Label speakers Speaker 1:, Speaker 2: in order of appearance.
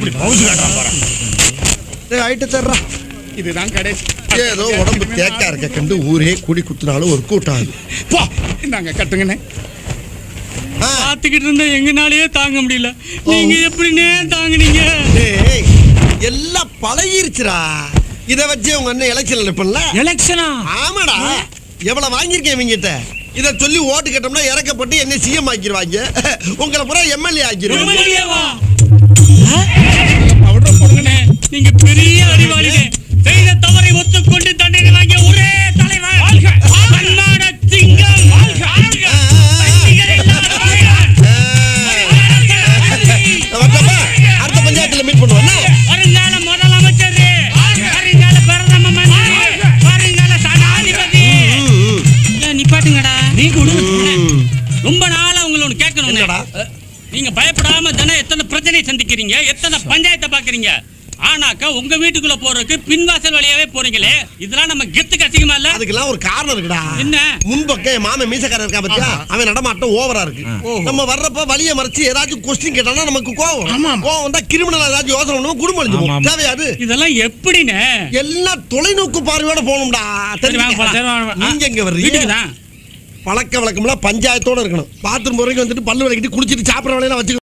Speaker 1: எப்படி பவுசு காட்டுறான் பாரு
Speaker 2: டேய் ஐட்டு தர்றா
Speaker 1: இதுதான் கடைசி
Speaker 2: ஏதோ உடம்பு தேக்கா இருக்க கண்டு ஊரே கூடி குத்துனாலும் ஒரு கூட்டம் ஆகுது
Speaker 1: போ இந்தாங்க கட்டுங்கண்ணே
Speaker 2: ஆ,
Speaker 3: பார்த்துக்கிட்டு இருந்தா எங்கனாலயே தாங்க முடியல நீங்க எப்படின்னே தாங்குனீங்க
Speaker 2: டேய் எல்லாம் பழகிருச்சுடா இத வச்சே உங்க அண்ணன் எலெக்ஷன் நிற்பல
Speaker 3: எலெக்ஷனா
Speaker 2: ஆமாடா எவ்வளவு வாங்கியிருக்கேன் இவங்கிட்ட இத சொல்லி ஓட்டு கேட்டோம்னா இறக்கப்பட்டு என்ன சிஎம் ஆக்கிடுவாங்க உங்களை பூரா எம்எல்ஏ ஆக்கிடுவாங்க
Speaker 1: பவுடர் போடுங்கண்ணே
Speaker 3: நீங்க பெரிய அறிவாளிங்க செய்த தவறை ஒத்துக்கொண்டு தண்டனை வாங்கிய ஒரே தலைவர் கர்நாடக சிங்கம் பண்டிகை இல்லாத
Speaker 2: வரட்டப்பா? அடுத்த பஞ்சாயத்துல மீட் பண்ணுவோம்
Speaker 3: வருங்கால முதலமைச்சர் வருங்கால பிரதம மந்திரி வருங்கால சனாதிபதி ஏன் நிப்பாட்டுங்கடா நீ ரொம்ப நாளா உங்களை ஒண்ணு கேட்கணும்
Speaker 2: என்னடா?
Speaker 3: நீங்க பயப்படாம தினம் எத்தனை பிரச்சனையை சந்திக்கிறீங்க எத்தனை பஞ்சாயத்தை பாக்குறீங்க ஆனாக்கா உங்க வீட்டுக்குள்ள போறதுக்கு பின்வாசல் வழியாவே போறீங்களே இதெல்லாம் நம்ம கெத்துக்கு அசிங்கமா இல்ல
Speaker 2: அதுக்கெல்லாம் ஒரு காரணம் இருக்குடா
Speaker 3: என்ன?
Speaker 2: முன்பக்கம் என் மாமன் மீசக்காரன் இருக்கா பத்தியா அவன் நடமாட்டம் ஓவரா இருக்கு நம்ம வர்றப்ப வழிய மறைச்சு ஏதாச்சும் கொஸ்டின் கேட்டானா நமக்கு கோவம் வரும். கோவம் வந்தா கிரிமினல் ஏதாச்சும் யோசனை பண்ணுவோம் குடும்பம் அழிஞ்சு போகும். தேவையாது
Speaker 3: இதெல்லாம் எப்படின்னு
Speaker 2: எல்லாம் தொலைநோக்கு பார்வையோட போகணும்டா
Speaker 3: சரி, வாங்க போலாம், சரி, வாங்க, வாங்க.
Speaker 2: நீங்க எங்க வர்றீங்க
Speaker 3: வீட்டுக்கு தான்
Speaker 2: பழக்க வழக்கம்லாம் பஞ்சாயத்தோட இருக்கணும் பாத்ரூம் வரைக்கும் வந்துட்டு பல்லு விளக்கிட்டு குளிச்சிட்டு சாப்பிட்ற வேலையெல்லாம் வச்சு